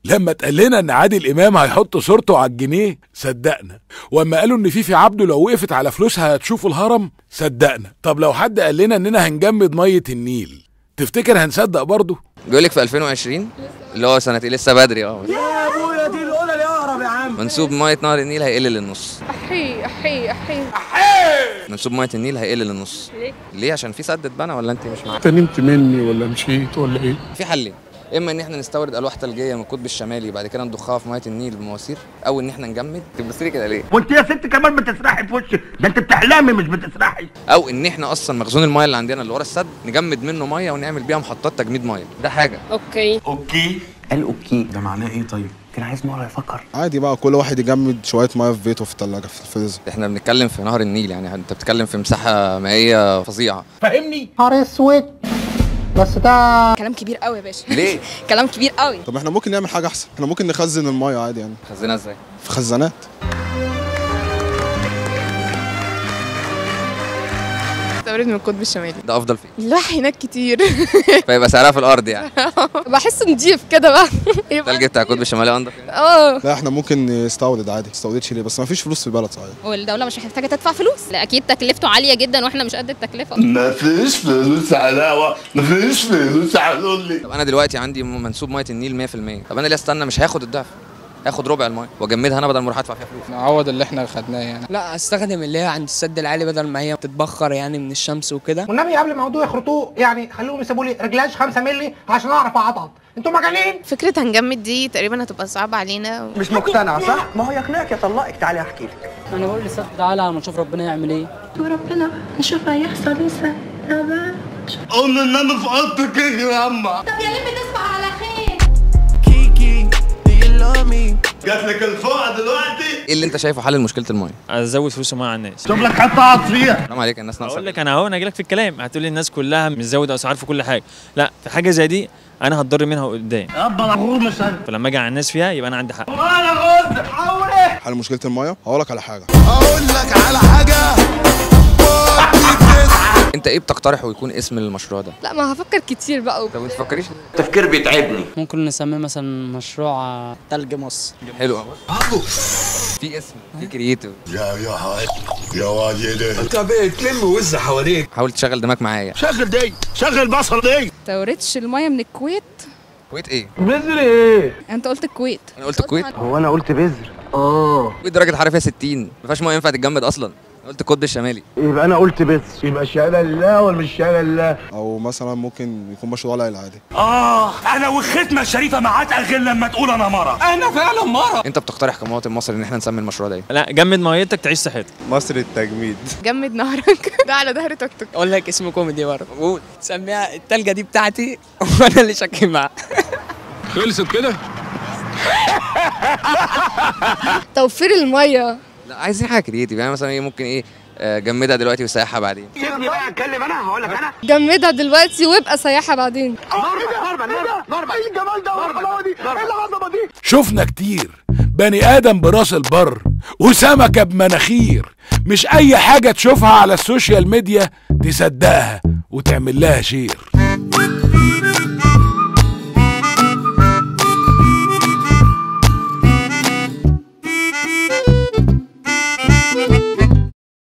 لما اتقال لنا ان عادل امام هيحط صورته على الجنيه صدقنا واما قالوا ان فيفي عبده لو وقفت على فلوسها هتشوفوا الهرم صدقنا طب لو حد قال لنا اننا هنجمد ميه النيل تفتكر هنصدق برضه بيقول لك في 2020 اللي هو سنه إيه؟ لسه بدري اه يا ابويا دي الاولى اللي اقرب يا عم منسوب ميه نهر النيل هيقل للنص احي احي احي منسوب ميه النيل هيقل للنص ليه؟ ليه عشان في سد اتبنى ولا انت مش معاك انت نمت مني ولا مشيت ولا ايه في حلين اما ان احنا نستورد الواح ثلجيه من القطب الشمالي بعد كده نضخها في ميه النيل بمواسير او ان احنا نجمد تبصي لي كده ليه وانت يا ست كمان بتسرحي في وشي ده انت بتحلمي مش بتسرحي او ان احنا اصلا مخزون الميه اللي عندنا اللي ورا السد نجمد منه ميه ونعمل بيها محطات تجميد ميه ده حاجه اوكي اوكي قال اوكي ده معناه ايه طيب كان عايز مره يفكر عادي بقى كل واحد يجمد شويه ميه في بيته في الثلاجه في الفريزر احنا بنتكلم في نهر النيل يعني انت بتتكلم في مساحه مائيه فظيعه فاهمني نهار اسود بس ده كلام كبير قوي يا باشا ليه كلام كبير قوي طب احنا ممكن نعمل حاجه احسن احنا ممكن نخزن الميه عادي يعني خزنها ازاي في خزانات استورد من القطب الشمالي ده افضل فيه الواح هناك كتير فيبقى سعرها في الارض يعني بحس نضيف كده بقى يبقى الثلج بتاع القطب الشمالي انضف يعني اه لا احنا ممكن نستورد عادي نستوردش ليه بس ما فيش فلوس في البلد صحيح والدولة مش محتاجة تدفع فلوس لا أكيد تكلفته عالية جدا وإحنا مش قد التكلفة ما فيش فلوس علاوه ما فيش فلوس علولي طب انا دلوقتي عندي منسوب ميه النيل 100% طب انا ليه استنى مش هاخد الضعف هاخد ربع الميه واجمدها انا بدل ما اروح ادفع فيها فلوس نعوض اللي احنا خدناه يعني لا استخدم اللي هي عند السد العالي بدل ما هي تتبخر يعني من الشمس وكده والنبي قبل ما ياخدوه يخرطوه يعني خلوهم يسيبوا لي رجلاج 5 مللي عشان اعرف اعضض انتوا مجانين فكرة هنجمد دي تقريبا هتبقى صعبة علينا مش مقتنع صح ما هو يقنعك يطلقك تعالي احكي لك انا بقول لسد تعالى لما نشوف ربنا يعمل ايه وربنا نشوف هيحصل لسه قول النبي في اوضتك يا اما طب يا ليه بتصبح على خير جات لك الفوق دلوقتي ايه اللي انت شايفه حل لمشكله الميه ازود فلوس الميه على الناس شوف لك حته اقعد فيها حرام عليك الناس ناقصه اقول لك انا اهو انا جاي لك في الكلام هتقول لي الناس كلها مزود اسعار في كل حاجه لا في حاجه زي دي انا هتضر منها قدام يابا مغرور مش انا فلما اجي على الناس فيها يبقى انا عندي حق انا غز حاولي حل مشكله الميه هقول لك على حاجه اقول لك على حاجه انت ايه بتقترحه يكون اسم المشروع ده لا ما هفكر كتير بقى طب ما تفكريش التفكير بيتعبني ممكن نسميه مثلا مشروع تلج مصر حلو قوي في اسم في كرييتيف يا يا هاي يا واجد انت بتلم وز حواليك حاول تشغل دماغك معايا شغل دي شغل بصل دي استوردش المية من الكويت كويت ايه بذر ايه انت قلت الكويت انا قلت الكويت هو انا قلت بذر اه الكويت درجه الحراره فيها 60 ما فيهاش ميه ينفع تتجمد اصلا أنا قلت القطب الشمالي يبقى انا قلت بذر يبقى الشهاده لله ولا مش الشهاده لله او مثلا ممكن يكون مشروع ليل عادي اه انا والختمه الشريفه ما عاد غير لما تقول انا مره انا فعلا مره انت بتقترح كمواطن مصري ان احنا نسمي المشروع ده ايه لا جمد ميتك تعيش صحتك مصر التجميد جمد نهرك ده على ظهر توك توك اقول لك اسم كوميدي برضه قول سميها التلجه دي بتاعتي وانا اللي شاكي معاها خلصت كده توفير المية لا عايزين حاجه كرييتيف يعني مثلا ايه ممكن ايه آه، جمدها دلوقتي وسيحها بعدين سيبني بقى اتكلم انا هقول لك انا جمدها دلوقتي وابقى سياحة بعدين ضربه ضربه ضربه ايه الجمال ده والحلاوه دي ايه العظمه دي شفنا كتير بني ادم براس البر وسمكه بمناخير مش اي حاجه تشوفها على السوشيال ميديا تصدقها وتعمل لها شير